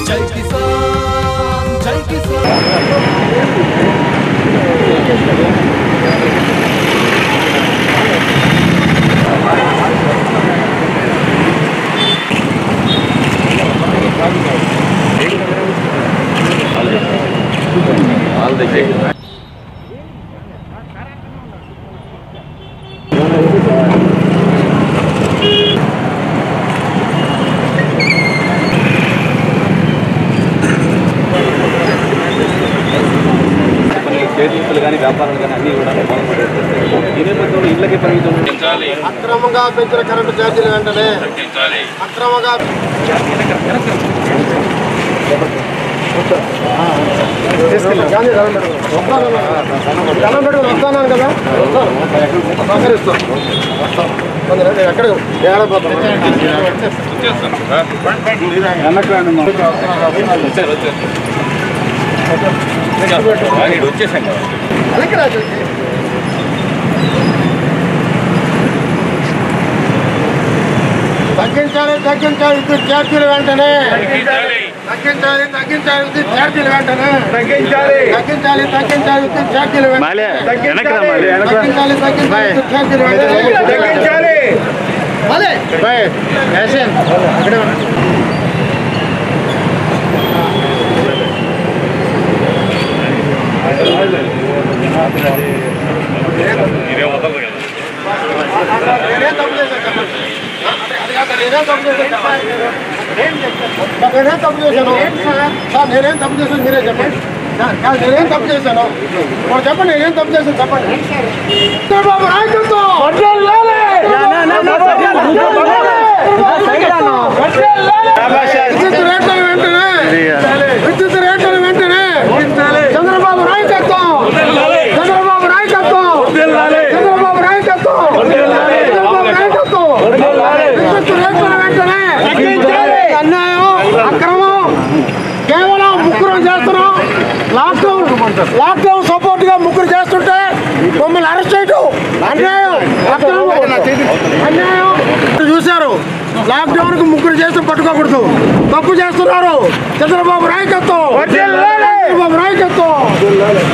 జై కిసాన్ జై కిసాన్ చేతులు కానీ వ్యాపారాలు కానీ అన్నీ కూడా బాగుపడేది ఈ నేపథ్యంలో ఇళ్ళకి పరిమితం అక్రమంగా పెంచిన కరెంటు ఛార్జీలు వెంటనే అక్రమంగా గాంధీ దండం పెట్టు. వస్తాను. దండం పెట్టుకుని వస్తాను కదా వస్తాను. సహకరిస్తాను. కొందరు అంటే ఎక్కడ ఏడపోతాను వచ్చేసాం కదా వెనక్కి రాజు తగ్గించాలి తగ్గించాలి విద్యుత్ ఛార్జీలు వెంటనే తగ్గించాలి తగ్గించాలి విద్యుత్ ఛార్జీలు వెంటనే తగ్గించాలి తగ్గించాలి తగ్గించాలి విద్యుత్ ఛార్జీలు వెంటనే తగ్గించాలి తగ్గించాలి విద్యుత్ ఛార్జీలు వెంటనే తగ్గించాలి అదే బాయ్ యాషన్ అక్కడే ఉన్నా. నేనేం తప్పు చేశాను చెప్పండి. అది కాక నేనేం తప్పు చేశాను చెప్పండి. నేనేం తప్పు చేశాను సార్ నేనేం తప్పు చేశాను మీరే చెప్పండి సార్, కాదు, నేనేం తప్పు చేశాను మరి చెప్పండి నేనేం తప్పు చేశాను చెప్పండి చంద్రబాబు నాయకత్వం విద్యుత్ రేట్ల వెంటనే విద్యుత్ రేట్ల వెంటనే చంద్రబాబు నాయకత్వం చంద్రబాబు నాయకత్వం చంద్రబాబు నాయకత్వం చంద్రబాబు నాయకత్వం విద్యుత్ రేట్ల వెంటనే అన్యాయం అక్రమం కేవలం ముగ్గురు చేస్తున్నాం లాక్డౌన్ లాక్డౌన్ సపోర్ట్ గా ముగ్గురు చేస్తుంటే మమ్మల్ని అరెస్ట్ చేయటం అన్యాయం అక్రమం అన్యాయం చూశారు లాక్డౌన్ కు ముగ్గురు చేస్తే పట్టుకోకూడదు తప్పు చేస్తున్నారు చంద్రబాబు నాయకత్వం చంద్రబాబు నాయకత్వం